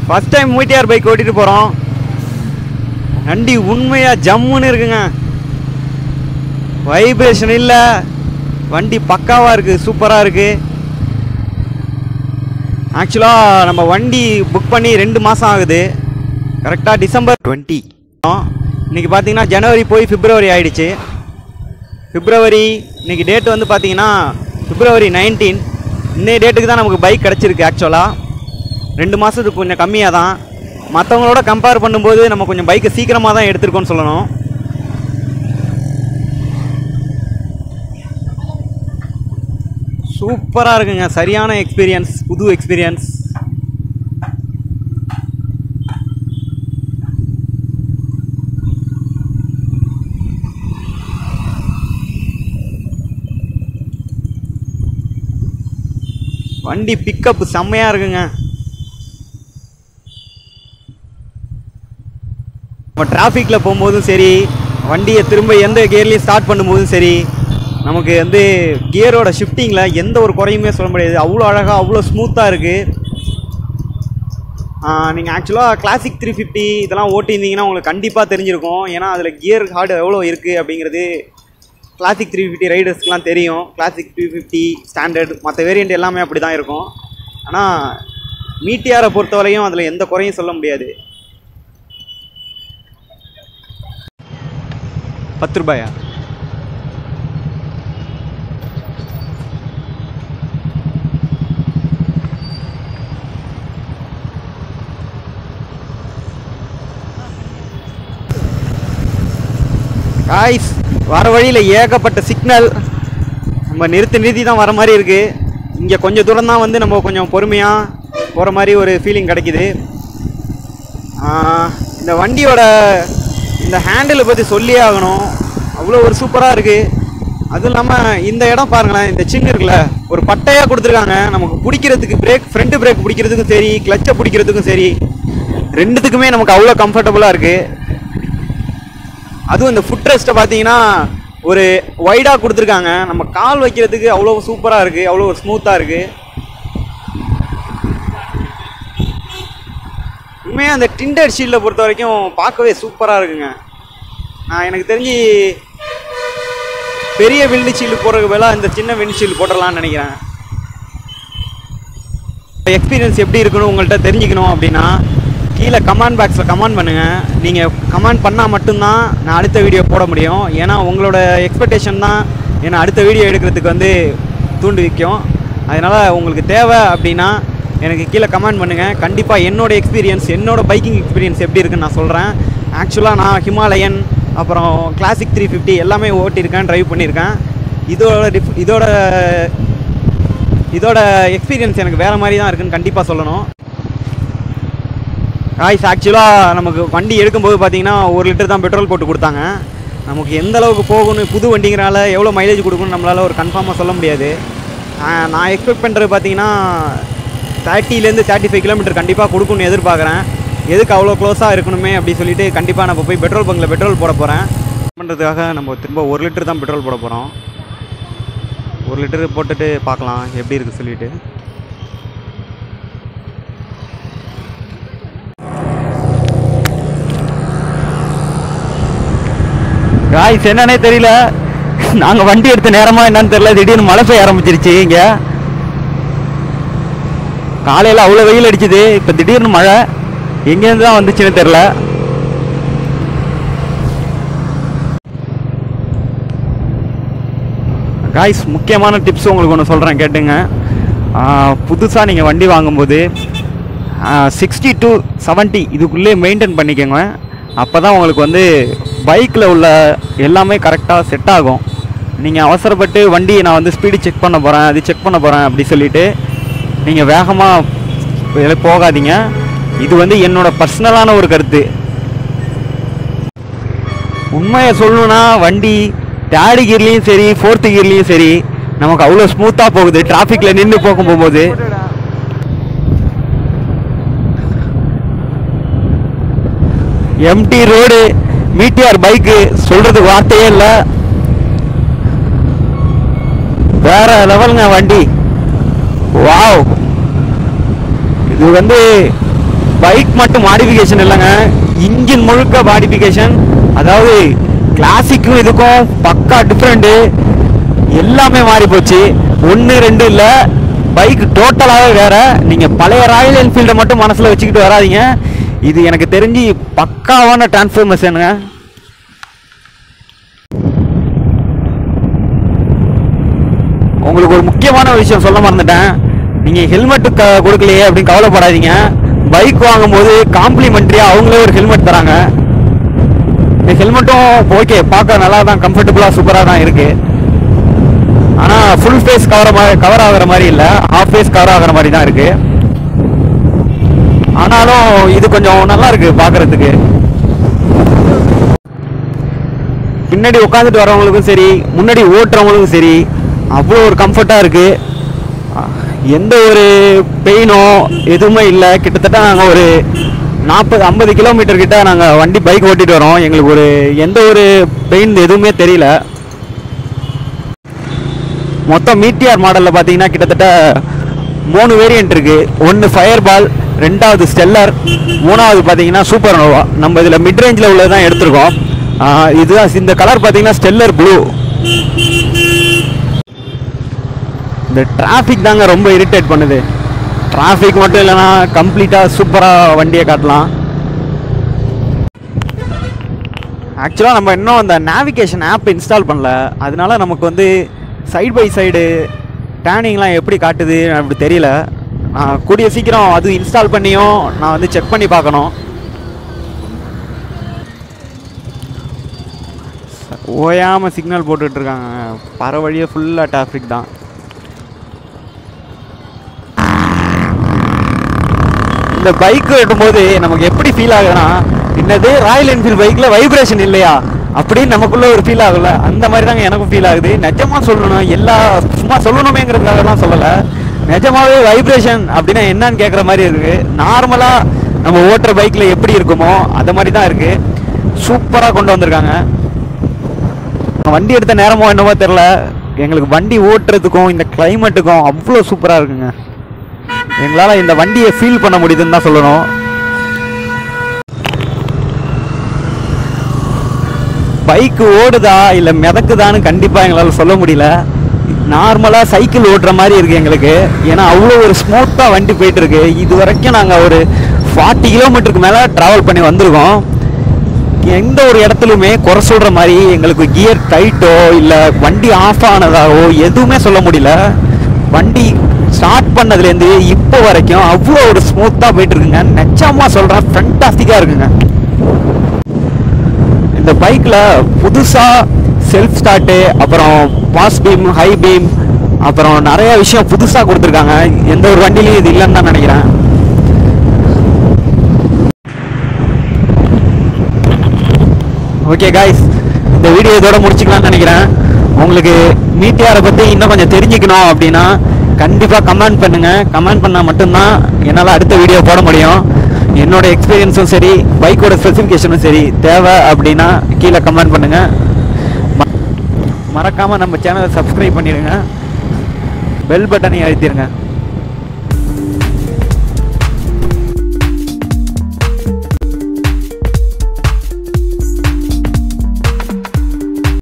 first time மீட்டியார் bike ஓட்டிட்டு போகிறோம் வண்டி உண்மையாக ஜம்முன்னு இருக்குங்க வைப்ரேஷன் இல்லை வண்டி பக்காவாக இருக்குது சூப்பராக இருக்குது ஆக்சுவலாக நம்ம வண்டி புக் பண்ணி ரெண்டு மாதம் ஆகுது கரெக்டாக டிசம்பர் டுவெண்ட்டி இன்னைக்கு பார்த்தீங்கன்னா ஜனவரி போய் பிப்ரவரி ஆயிடுச்சு பிப்ரவரி இன்னைக்கு டேட் வந்து பார்த்தீங்கன்னா பிப்ரவரி நைன்டீன் இன்னைய டேட்டுக்கு தான் நமக்கு பைக் கிடச்சிருக்கு ஆக்சுவலாக ரெண்டு மாதத்துக்கு கொஞ்சம் கம்மியாக தான் மற்றவங்களோட கம்பேர் பண்ணும்போது நம்ம கொஞ்சம் பைக்கை சீக்கிரமாக தான் எடுத்திருக்கோம்னு சொல்லணும் சூப்பராக இருக்குங்க சரியான எக்ஸ்பீரியன்ஸ் புது எக்ஸ்பீரியன்ஸ் வண்டி பிக்கப் செம்மையாக இருக்குங்க நம்ம டிராஃபிக்கில் போகும்போதும் சரி வண்டியை திரும்ப எந்த கியர்லேயும் ஸ்டார்ட் பண்ணும்போதும் சரி நமக்கு வந்து கியரோட ஷிஃப்டிங்கில் எந்த ஒரு குறையுமே சொல்ல முடியாது அவ்வளோ அழகாக அவ்வளோ ஸ்மூத்தாக இருக்குது நீங்கள் ஆக்சுவலாக கிளாசிக் த்ரீ ஃபிஃப்டி இதெல்லாம் ஓட்டியிருந்தீங்கன்னா உங்களுக்கு கண்டிப்பாக தெரிஞ்சிருக்கும் ஏன்னா அதில் கியர் ஹார்டு எவ்வளோ இருக்குது அப்படிங்கிறது கிளாசிக் த்ரீ ஃபிஃப்டி ரைடர்ஸ்க்குலாம் தெரியும் கிளாசிக் த்ரீ ஃபிஃப்டி ஸ்டாண்டர்ட் மற்ற வேரியண்ட் எல்லாமே அப்படி தான் இருக்கும் ஆனால் மீட்டியாரை பொறுத்தவரையும் அதில் எந்த குறையும் சொல்ல முடியாது பத்து ரூபாயா காய்ஸ் வர வழியில் ஏகப்பட்ட சிக்னல் நம்ம நிறுத்தி நிறுத்தி தான் வர மாதிரி இருக்குது இங்கே கொஞ்சம் தூரம் தான் வந்து நம்ம கொஞ்சம் பொறுமையாக போகிற மாதிரி ஒரு ஃபீலிங் கிடைக்குது ஆஹ், இந்த வண்டியோட இந்த ஹேண்டிலை பற்றி சொல்லியே ஆகணும் அவ்வளோ ஒரு சூப்பராக இருக்குது அதுவும் இல்லாமல் இந்த இடம் பாருங்களேன் இந்த சின்ன இருக்குல்ல ஒரு பட்டையாக கொடுத்துருக்காங்க நமக்கு பிடிக்கிறதுக்கு பிரேக் ஃப்ரண்ட் பிரேக் பிடிக்கிறதுக்கும் சரி கிளச்சை பிடிக்கிறதுக்கும் சரி ரெண்டுத்துக்குமே நமக்கு அவ்வளோ கம்ஃபர்டபுளாக இருக்குது அதுவும் இந்த ஃபுட் ரெஸ்ட்டை பார்த்தீங்கன்னா ஒரு வைடாக கொடுத்துருக்காங்க நம்ம கால் வைக்கிறதுக்கு அவ்வளோ சூப்பராக இருக்குது அவ்வளோ ஒரு ஸ்மூத்தாக இருக்குது உண்மையாக அந்த டிண்டர் ஷீல்டை பொறுத்த வரைக்கும் பார்க்கவே சூப்பராக இருக்குங்க நான் எனக்கு தெரிஞ்சு பெரிய விண்டு ஷீல்டு போடுறதுக்கு பதிலாக இந்த சின்ன விண்டு ஷீல்டு போட்டுடலாம்னு நினைக்கிறேன் எக்ஸ்பீரியன்ஸ் எப்படி இருக்குன்னு உங்கள்கிட்ட தெரிஞ்சுக்கணும் அப்படின்னா கீழே கமெண்ட் பாக்ஸில் கமெண்ட் பண்ணுங்கள் நீங்கள் கமெண்ட் பண்ணால் மட்டும்தான் நான் அடுத்த வீடியோ போட முடியும் ஏன்னா உங்களோட எக்ஸ்பெக்டேஷன் தான் என்னை அடுத்த வீடியோ எடுக்கிறதுக்கு வந்து தூண்டு வைக்கும் அதனால் உங்களுக்கு தேவை அப்படின்னா எனக்கு கீழே கமெண்ட் பண்ணுங்கள் கண்டிப்பாக என்னோட எக்ஸ்பீரியன்ஸ் என்னோட பைக்கிங் எக்ஸ்பீரியன்ஸ் எப்படி இருக்குன்னு நான் சொல்கிறேன் ஆக்சுவலாக நான் ஹிமாலயன் அப்புறம் கிளாசிக் த்ரீ ஃபிஃப்டி எல்லாமே ஓட்டியிருக்கேன் ட்ரைவ் பண்ணியிருக்கேன் இதோட டிஃப் இதோட இதோட எக்ஸ்பீரியன்ஸ் எனக்கு வேறு மாதிரி தான் இருக்குன்னு கண்டிப்பாக சொல்லணும் காய்ஸ் ஆக்சுவலாக நமக்கு வண்டி எடுக்கும்போது பார்த்தீங்கன்னா ஒரு லிட்டர் தான் பெட்ரோல் போட்டு கொடுத்தாங்க நமக்கு எந்த அளவுக்கு போகணும் புது வண்டிங்கிறனால எவ்வளோ மைலேஜ் கொடுக்கணும் நம்மளால் ஒரு கன்ஃபார்மாக சொல்ல முடியாது ஆஹ் நான் எக்ஸ்பெக்ட் பண்ணுறது பார்த்தீங்கன்னா தேர்ட்டிலேருந்து தேர்ட்டி ஃபைவ் கிலோமீட்டர் கண்டிப்பாக கொடுக்கணும்னு எதிர்பார்க்குறேன் எதுக்கு அவ்வளோ க்ளோஸாக இருக்கணுமே அப்படின்னு சொல்லிட்டு கண்டிப்பாக நம்ம போய் பெட்ரோல் பங்கில் பெட்ரோல் போட போகிறேன் பண்ணுறதுக்காக நம்ம திரும்ப ஒரு லிட்டர் தான் பெட்ரோல் போட போகிறோம் ஒரு லிட்டர் போட்டுட்டு பார்க்கலாம் எப்படி இருக்குது சொல்லிட்டு காய்ஸ் என்னன்னே தெரியல நாங்க வண்டி எடுத்த நேரமா என்னன்னு தெரியல திடீர்னு மழை பெய்ய ஆரம்பிச்சிருச்சு இங்க காலையில அவ்வளவு வெயில் அடிச்சுது இப்ப திடீர்னு மழை எங்கேருந்து தான் வந்துச்சுன்னு தெரியல காய்ஸ் முக்கியமான டிப்ஸ் உங்களுக்கு ஒன்று சொல்கிறேன் கேட்டுங்க புதுசாக நீங்கள் வண்டி வாங்கும்போது சிக்ஸ்டி டு 70 இதுக்குள்ளே மெயின்டைன் பண்ணிக்கோங்க அப்போ தான் உங்களுக்கு வந்து பைக்கில் உள்ள எல்லாமே கரெக்டாக செட் ஆகும் நீங்கள் அவசரப்பட்டு வண்டியை நான் வந்து ஸ்பீடு செக் பண்ண போகிறேன் அது செக் பண்ண போகிறேன் அப்படி சொல்லிட்டு நீங்கள் வேகமாக போகாதீங்க இது வந்து என்னோட பர்சனலான ஒரு கருத்து உண்மையை சொல்லணும்னா வண்டி தேர்டு கியர்லேயும் சரி ஃபோர்த்து கியர்லேயும் சரி நமக்கு அவ்வளோ ஸ்மூத்தாக போகுது டிராஃபிக்கில் நின்று போகும் போகும்போது எம்டி ரோடு மீட்டிஆர் பைக்கு சொல்றதுக்கு வார்த்தையே இல்லை வேற லெவலுங்க வண்டி வாவ் இது வந்து பைக் மட்டும் மாடிஃபிகேஷன் இல்லைங்க இன்ஜின் முழுக்க மாடிஃபிகேஷன் அதாவது கிளாசிக்கும் இதுக்கும் பக்கா டிஃப்ரெண்ட்டு எல்லாமே மாறி போச்சு ஒன்று ரெண்டு இல்லை பைக் டோட்டலாகவே வேற நீங்கள் பழைய ராயல் என்ஃபீல்டை மட்டும் மனசில் வச்சுக்கிட்டு வராதீங்க இது எனக்கு தெரிஞ்சு பக்காவான டிரான்ஸ்ஃபர்மேஷனுங்க உங்களுக்கு ஒரு முக்கியமான விஷயம் சொல்ல மறந்துட்டேன் நீங்கள் ஹெல்மெட் க கொடுக்கலையே அப்படின்னு கவலைப்படாதீங்க பைக் வாங்கும்போது காம்ப்ளிமெண்ட்ரியாக அவங்களே ஒரு ஹெல்மெட் தராங்க இந்த ஹெல்மெட்டும் ஓகே பார்க்க நல்லா தான் கம்ஃபர்டபுளாக சூப்பராக தான் இருக்கு ஆனால் ஃபுல் ஃபேஸ் கவர் மாதிரி கவர் ஆகுற மாதிரி இல்லை ஹாஃப் ஃபேஸ் கவர் ஆகுற மாதிரி தான் இருக்கு ஆனாலும் இது கொஞ்சம் நல்லா இருக்கு பார்க்கறதுக்கு பின்னாடி உட்காந்துட்டு வரவங்களுக்கும் சரி முன்னாடி ஓட்டுறவங்களுக்கும் சரி அவ்வளோ ஒரு கம்ஃபர்ட்டாக இருக்கு எந்த ஒரு பெயினோ எதுவுமே இல்லை கிட்டத்தட்ட நாங்கள் ஒரு நாற்பது ஐம்பது கிலோமீட்டர் கிட்ட நாங்கள் வண்டி பைக் ஓட்டிட்டு வரோம் எங்களுக்கு ஒரு எந்த ஒரு பெயின் எதுவுமே தெரியல மொத்தம் மீட்டியார் மாடலில் பார்த்தீங்கன்னா கிட்டத்தட்ட மூணு வேரியன்ட் இருக்கு ஒன்று ஃபயர் பால் ரெண்டாவது ஸ்டெல்லர் மூணாவது பார்த்தீங்கன்னா சூப்பர் நோவா நம்ம இதில் மிட் ரேஞ்சில் உள்ளது தான் எடுத்திருக்கோம் ஆஹ் இதுதான் இந்த கலர் பார்த்தீங்கன்னா ஸ்டெல்லர் ப்ளூ இந்த டிராஃபிக் தாங்க ரொம்ப இரிட்டேட் பண்ணுது டிராஃபிக் மட்டும் இல்லைன்னா கம்ப்ளீட்டாக சூப்பராக வண்டியை காட்டலாம் ஆக்சுவலாக நம்ம இன்னும் அந்த நேவிகேஷன் ஆப் இன்ஸ்டால் பண்ணல அதனால நமக்கு வந்து சைடு பை சைடு டேனிங்லாம் எப்படி காட்டுது அப்படி தெரியல நான் கூடிய சீக்கிரம் அது இன்ஸ்டால் பண்ணியும் நான் வந்து செக் பண்ணி பார்க்கணும் ஓயாமல் சிக்னல் போட்டுட்டு இருக்காங்க பர வழியே ஃபுல்லாக டிராஃபிக் தான் இந்த பைக் எடுக்கும்போது நமக்கு எப்படி ஃபீல் ஆகுதுன்னா என்னது ராயல் என்ஃபீல்ட் பைக்கில் வைப்ரேஷன் இல்லையா அப்படின்னு நமக்குள்ள ஒரு ஃபீல் ஆகல அந்த மாதிரி தாங்க எனக்கும் ஃபீல் ஆகுது நிஜமா சொல்லணும் எல்லா சும்மா சொல்லணுமேங்கிறதுக்காக தான் சொல்லலை நிஜமாவே வைப்ரேஷன் அப்படின்னா என்னன்னு கேட்குற மாதிரி இருக்கு நார்மலாக நம்ம ஓட்டுற பைக்கில் எப்படி இருக்குமோ அது மாதிரி தான் இருக்கு சூப்பராக கொண்டு வந்திருக்காங்க வண்டி எடுத்த நேரமோ என்னமோ தெரில எங்களுக்கு வண்டி ஓட்டுறதுக்கும் இந்த கிளைமேட்டுக்கும் அவ்வளோ சூப்பராக இருக்குங்க எங்களால் இந்த வண்டியை ஃபீல் பண்ண முடியுதுன்னு தான் சொல்லணும் பைக் ஓடுதா இல்லை மிதக்குதான்னு கண்டிப்பாக எங்களால் சொல்ல முடியல நார்மலாக சைக்கிள் ஓட்டுற மாதிரி இருக்கு எங்களுக்கு ஏன்னா அவ்வளோ ஒரு ஸ்மூத்தாக வண்டி போயிட்டு இருக்கு இது வரைக்கும் நாங்கள் ஒரு ஃபார்ட்டி கிலோமீட்டருக்கு மேலே ட்ராவல் பண்ணி வந்திருக்கோம் எந்த ஒரு இடத்துலையுமே குறை சொல்கிற மாதிரி எங்களுக்கு கியர் டைட்டோ இல்லை வண்டி ஆஃப் ஆனதாவோ எதுவுமே சொல்ல முடியல வண்டி ஸ்டார்ட் பண்ணதுலேருந்து இப்போ வரைக்கும் அவ்வளோ ஒரு ஸ்மூத்தாக போயிட்டு இருக்குங்க நிச்சயமாக சொல்கிறேன் ஃபென்டாஸ்டிக்காக இருக்குங்க இந்த பைக்கில் புதுசாக செல்ஃப் ஸ்டார்ட்டு அப்புறம் பாஸ் பீம் ஹை பீம் அப்புறம் நிறைய விஷயம் புதுசாக கொடுத்துருக்காங்க எந்த ஒரு வண்டிலையும் இது இல்லைன்னு தான் நினைக்கிறேன் ஓகே காய்ஸ் இந்த வீடியோ இதோட முடிச்சுக்கலாம்னு நினைக்கிறேன் உங்களுக்கு மீட்டியாரை பற்றி இன்னும் கொஞ்சம் தெரிஞ்சுக்கணும் அப்படின்னா கண்டிப்பாக கமெண்ட் பண்ணுங்கள் கமெண்ட் பண்ணால் மட்டும்தான் என்னால் அடுத்த வீடியோ போட முடியும் என்னோட எக்ஸ்பீரியன்ஸும் சரி பைக்கோட ஸ்பெசிஃபிகேஷனும் சரி தேவை அப்படின்னா கீழே கமெண்ட் பண்ணுங்கள் மறக்காமல் நம்ம சேனலை சப்ஸ்கிரைப் பண்ணிடுங்க பெல் பட்டனை அழுத்திடுங்க